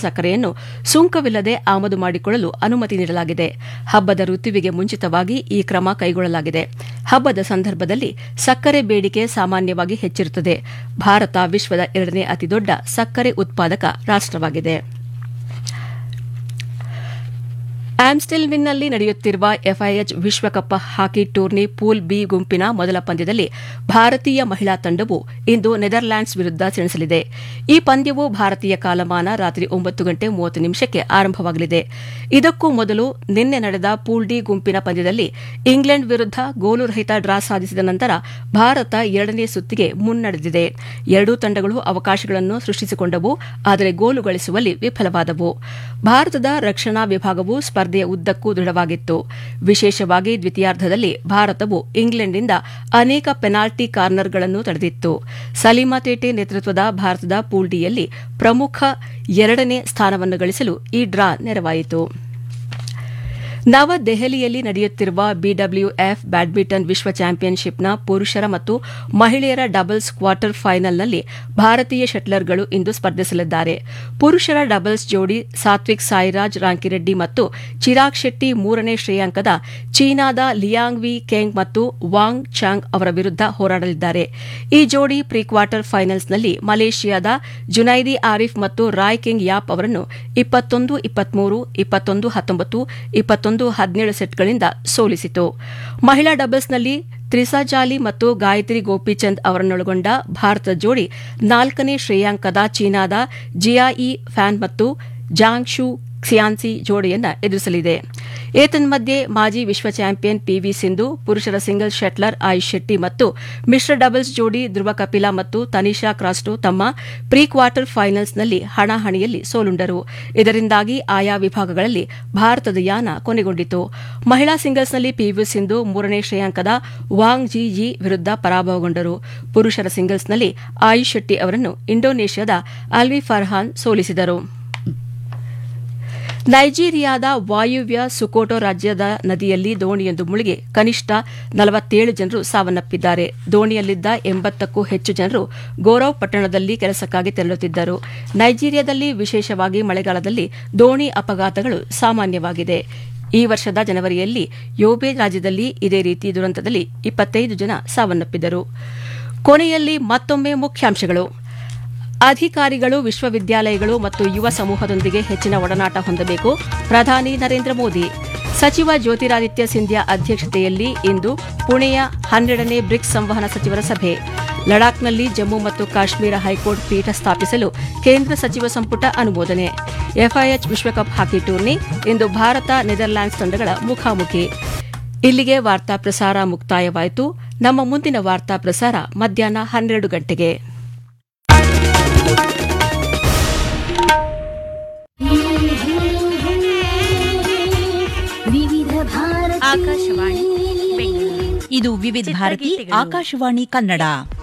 ಸಕ್ಕರೆಯನ್ನು ಸುಂಕವಿಲ್ಲದೆ ಆಮದು ಮಾಡಿಕೊಳ್ಳಲು ಅನುಮತಿ ನೀಡಲಾಗಿದೆ ಹಬ್ಬದ ಋತುವಿಗೆ ಮುಂಚಿತವಾಗಿ ಈ ಕ್ರಮ ಕೈಗೊಳ್ಳಲಾಗಿದೆ ಹಬ್ಬದ ಸಂದರ್ಭದಲ್ಲಿ ಸಕ್ಕರೆ ಬೇಡಿಕೆ ಸಾಮಾನ್ಯವಾಗಿ ಹೆಚ್ಚಿರುತ್ತದೆ ಭಾರತ ವಿಶ್ವದ ಎರಡನೇ ಅತಿದೊಡ್ಡ ಸಕ್ಕರೆ ಉತ್ಪಾದಕ ರಾಷ್ಟವಾಗಿದೆ ಆಮ್ಸ್ಟೆಲ್ವಿನ್ನಲ್ಲಿ ನಡೆಯುತ್ತಿರುವ ಎಫ್ಐಎಚ್ ವಿಶ್ವಕಪ್ ಹಾಕಿ ಟೂರ್ನಿ ಪೂಲ್ ಬಿ ಗುಂಪಿನ ಮೊದಲ ಪಂದ್ಯದಲ್ಲಿ ಭಾರತೀಯ ಮಹಿಳಾ ತಂಡವು ಇಂದು ನೆದರ್ಲ್ಯಾಂಡ್ಸ್ ವಿರುದ್ಧ ಸೆಣಸಲಿದೆ ಈ ಪಂದ್ಯವು ಭಾರತೀಯ ಕಾಲಮಾನ ರಾತ್ರಿ ಒಂಬತ್ತು ಗಂಟೆ ಮೂವತ್ತು ನಿಮಿಷಕ್ಕೆ ಆರಂಭವಾಗಲಿದೆ ಇದಕ್ಕೂ ಮೊದಲು ನಿನ್ನೆ ನಡೆದ ಪೂಲ್ ಡಿ ಗುಂಪಿನ ಪಂದ್ಯದಲ್ಲಿ ಇಂಗ್ಲೆಂಡ್ ವಿರುದ್ಧ ಗೋಲುರಹಿತ ಡ್ರಾ ಸಾಧಿಸಿದ ನಂತರ ಭಾರತ ಎರಡನೇ ಸುತ್ತಿಗೆ ಮುನ್ನಡೆದಿದೆ ಎರಡೂ ತಂಡಗಳು ಅವಕಾಶಗಳನ್ನು ಸೃಷ್ಟಿಸಿಕೊಂಡವು ಆದರೆ ಗೋಲು ಗಳಿಸುವಲ್ಲಿ ವಿಫಲವಾದವು ಭಾರತದ ರಕ್ಷಣಾ ವಿಭಾಗವು ಸ್ಪರ್ಧೆಯ ಉದ್ದಕ್ಕೂ ದೃಢವಾಗಿತ್ತು ವಿಶೇಷವಾಗಿ ದ್ವಿತೀಯಾರ್ಧದಲ್ಲಿ ಭಾರತವು ಇಂಗ್ಲೆಂಡ್ನಿಂದ ಅನೇಕ ಪೆನಾಲ್ಟಿ ಕಾರ್ನರ್ಗಳನ್ನು ತಡೆದಿತ್ತು ಸಲೀಮಾ ತೇಟೆ ನೇತೃತ್ವದ ಭಾರತದ ಪೂಲ್ ಡಿಯಲ್ಲಿ ಪ್ರಮುಖ ಎರಡನೇ ಸ್ಥಾನವನ್ನು ಗಳಿಸಲು ಈ ಡ್ರಾ ನೆರವಾಯಿತು ನವದೆಹಲಿಯಲ್ಲಿ ನಡೆಯುತ್ತಿರುವ ಬಿಡಬ್ಲ್ಯೂಎಫ್ ಬ್ಯಾಡ್ಮಿಂಟನ್ ವಿಶ್ವ ಚಾಂಪಿಯನ್ಶಿಪ್ನ ಪುರುಷರ ಮತ್ತು ಮಹಿಳೆಯರ ಡಬಲ್ಸ್ ಕ್ವಾರ್ಟರ್ ಫೈನಲ್ನಲ್ಲಿ ಭಾರತೀಯ ಶಟ್ಲರ್ಗಳು ಇಂದು ಸ್ಪರ್ಧಿಸಲಿದ್ದಾರೆ ಪುರುಷರ ಡಬಲ್ಸ್ ಜೋಡಿ ಸಾತ್ವಿಕ್ ಸಾಯಿರಾಜ್ ರಾಂಕಿರೆಡ್ಡಿ ಮತ್ತು ಚಿರಾಗ್ ಶೆಟ್ಟಿ ಮೂರನೇ ಶ್ರೇಯಾಂಕದ ಚೀನಾದ ಲಿಯಾಂಗ್ ವಿ ಕೆಂಗ್ ಮತ್ತು ವಾಂಗ್ ಚಾಂಗ್ ಅವರ ವಿರುದ್ಧ ಹೋರಾಡಲಿದ್ದಾರೆ ಈ ಜೋಡಿ ಪ್ರೀ ಕ್ವಾರ್ಟರ್ ಫೈನಲ್ಸ್ನಲ್ಲಿ ಮಲೇಷಿಯಾದ ಜುನೈದಿ ಆರಿಫ್ ಮತ್ತು ರಾಯ್ ಕಿಂಗ್ ಯಾಪ್ ಅವರನ್ನು ಇಪ್ಪತ್ತೊಂದು ಇಪ್ಪತ್ಮೂರು ಇಪ್ಪತ್ತೊಂದು ಹತ್ತೊಂಬತ್ತು ಇಪ್ಪತ್ತೊಂದು ಹದಿನೇಳು ಸೆಟ್ಗಳಿಂದ ಸೋಲಿಸಿತು ಮಹಿಳಾ ಡಬಲ್ಸ್ನಲ್ಲಿ ತ್ರಿಸಾಜಾಲಿ ಮತ್ತು ಗಾಯತ್ರಿ ಗೋಪಿಚಂದ್ ಅವರನ್ನೊಳಗೊಂಡ ಭಾರತ ಜೋಡಿ ನಾಲ್ಕನೇ ಶ್ರೇಯಾಂಕದ ಚೀನಾದ ಜಿಯಾಯಿ ಫ್ಯಾನ್ ಮತ್ತು ಜಾಂಗ್ ಶೂ ಕ್ಸಿಯಾನ್ಸಿ ಜೋಡಿಯನ್ನ ಎದುರಿಸಲಿದೆ ಏತನ್ಮಧ್ಯೆ ಮಾಜಿ ವಿಶ್ವ ಚಾಂಪಿಯನ್ ಪಿವಿ ಸಿಂಧು ಪುರುಷರ ಸಿಂಗಲ್ಸ್ ಶಟ್ಲರ್ ಆಯುಷ್ ಶೆಟ್ಟಿ ಮತ್ತು ಮಿಶ್ರ ಡಬಲ್ಸ್ ಜೋಡಿ ಧ್ರುವ ಕಪಿಲಾ ಮತ್ತು ತನಿಷಾ ಕ್ರಾಸ್ಟೋ ತಮ್ಮ ಪ್ರೀ ಕ್ವಾರ್ಟರ್ ಫೈನಲ್ಸ್ನಲ್ಲಿ ಹಣಾಹಣಿಯಲ್ಲಿ ಸೋಲುಂಡರು ಇದರಿಂದಾಗಿ ಆಯಾ ವಿಭಾಗಗಳಲ್ಲಿ ಭಾರತದ ಯಾನ ಕೊನೆಗೊಂಡಿತು ಮಹಿಳಾ ಸಿಂಗಲ್ಸ್ನಲ್ಲಿ ಪಿವಿ ಸಿಂಧು ಮೂರನೇ ಶ್ರೇಯಾಂಕದ ವಾಂಗ್ ಜಿ ಜಿ ವಿರುದ್ಧ ಪರಾಭವಗೊಂಡರು ಪುರುಷರ ಸಿಂಗಲ್ಸ್ನಲ್ಲಿ ಆಯುಷ್ ಶೆಟ್ಟಿ ಅವರನ್ನು ಇಂಡೋನೇಷ್ಯಾದ ಅಲ್ವಿ ಫರ್ಹಾನ್ ಸೋಲಿಸಿದರು ನೈಜೀರಿಯಾದ ವಾಯುವ್ಯ ಸುಕೋಟೋ ರಾಜ್ಯದ ನದಿಯಲ್ಲಿ ದೋಣಿಯೊಂದು ಮುಳುಗಿ ಕನಿಷ್ಠ ನಲವತ್ತೇಳು ಜನರು ಸಾವನ್ನಪ್ಪಿದ್ದಾರೆ ದೋಣಿಯಲ್ಲಿದ್ದ ಎಂಬತ್ತಕ್ಕೂ ಹೆಚ್ಚು ಜನರು ಗೋರವ್ ಪಟ್ಟಣದಲ್ಲಿ ಕೆಲಸಕ್ಕಾಗಿ ತೆರಳುತ್ತಿದ್ದರು ನೈಜೀರಿಯಾದಲ್ಲಿ ವಿಶೇಷವಾಗಿ ಮಳೆಗಾಲದಲ್ಲಿ ದೋಣಿ ಅಪಘಾತಗಳು ಸಾಮಾನ್ಯವಾಗಿದೆ ಈ ವರ್ಷದ ಜನವರಿಯಲ್ಲಿ ಯೋಬೆ ರಾಜ್ಯದಲ್ಲಿ ಇದೇ ರೀತಿ ದುರಂತದಲ್ಲಿ ಇಪ್ಪತ್ತೈದು ಜನ ಸಾವನ್ನಪ್ಪಿದರು ಕೊನೆಯಲ್ಲಿ ಮತ್ತೊಮ್ಮೆ ಮುಖ್ಯಾಂಶಗಳು ಅಧಿಕಾರಿಗಳು ವಿಶ್ವವಿದ್ಯಾಲಯಗಳು ಮತ್ತು ಯುವ ಸಮೂಹದೊಂದಿಗೆ ಹೆಚ್ಚಿನ ಒಡನಾಟ ಹೊಂದಬೇಕು ಪ್ರಧಾನಿ ನರೇಂದ್ರ ಮೋದಿ ಸಚಿವ ಜ್ಯೋತಿರಾದಿತ್ಯ ಸಿಂಧ್ಯಾ ಅಧ್ಯಕ್ಷತೆಯಲ್ಲಿ ಇಂದು ಪುಣೆಯ ಹನ್ನೆರಡನೇ ಬ್ರಿಕ್ಸ್ ಸಂವಹನ ಸಚಿವರ ಸಭೆ ಲಡಾಖ್ನಲ್ಲಿ ಜಮ್ಮು ಮತ್ತು ಕಾಶ್ಮೀರ ಹೈಕೋರ್ಟ್ ಪೀಠ ಸ್ಥಾಪಿಸಲು ಕೇಂದ್ರ ಸಚಿವ ಸಂಪುಟ ಅನುಮೋದನೆ ಎಫ್ಐಎಚ್ ವಿಶ್ವಕಪ್ ಹಾಕಿ ಟೂರ್ನಿ ಇಂದು ಭಾರತ ನೆದರ್ಲ್ಯಾಂಡ್ಸ್ ತಂಡಗಳ ಮುಖಾಮುಖಿ ಇಲ್ಲಿಗೆ ವಾರ್ತಾ ಪ್ರಸಾರ ಮುಕ್ತಾಯವಾಯಿತು ನಮ್ಮ ಮುಂದಿನ ವಾರ್ತಾ ಪ್ರಸಾರ ಮಧ್ಯಾಹ್ನ ಹನ್ನೆರಡು ಗಂಟೆಗೆ ವಿವಿಧ ಭಾರತಿ ಆಕಾಶವಾಣಿ ಬೆಂಗಳೂರು ಇದು ವಿವಿಧ ಭಾರತಿ ಚಿತ್ರಗೀತೆಗಳು. ಆಕಾಶವಾಣಿ ಕನ್ನಡ